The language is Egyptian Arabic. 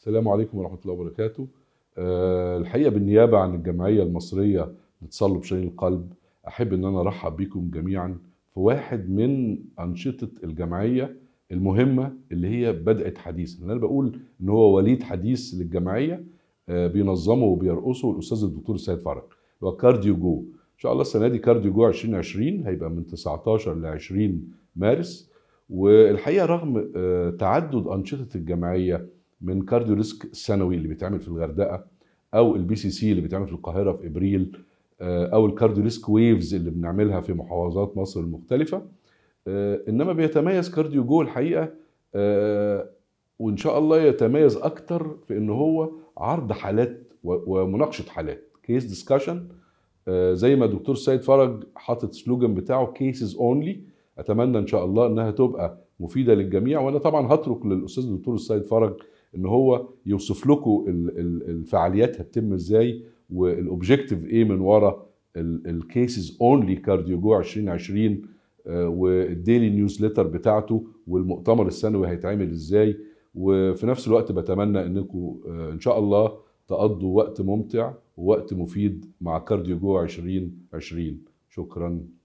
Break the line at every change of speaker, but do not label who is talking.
السلام عليكم ورحمة الله وبركاته. آه، الحقيقة بالنيابة عن الجمعية المصرية لتصلب شرايين القلب أحب إن أنا أرحب بكم جميعا في واحد من أنشطة الجمعية المهمة اللي هي بدأت حديثا، أنا بقول إن هو وليد حديث للجمعية آه، بينظمه وبيرقصه الأستاذ الدكتور السيد فرج اللي هو كارديو جو. إن شاء الله السنة دي كارديو جو 2020 هيبقى من 19 ل 20 مارس والحقيقة رغم آه، تعدد أنشطة الجمعية من كارديو ريسك السنوي اللي بيتعمل في الغردقه او البي سي سي اللي بيتعمل في القاهره في ابريل آه، او الكارديو ريسك ويفز اللي بنعملها في محافظات مصر المختلفه آه، انما بيتميز كارديو جو الحقيقه آه، وان شاء الله يتميز اكتر في ان هو عرض حالات و- ومناقشه حالات كيس ديسكشن زي ما الدكتور سيد فرج حاطط سلوجان بتاعه كيسز اونلي اتمنى ان شاء الله انها تبقى مفيده للجميع وانا طبعا هترك للاستاذ الدكتور السيد فرج ان هو يوصف لكم ال- ال- الفعاليات هتتم ازاي والاوبجيكتيف ايه من ورا الكيسز اونلي كارديو جو 2020 آه، والديلي نيوزليتر بتاعته والمؤتمر السنوي هيتعمل ازاي وفي نفس الوقت بتمنى انكم آه، ان شاء الله تقضوا وقت ممتع ووقت مفيد مع كارديو جو 2020 شكرا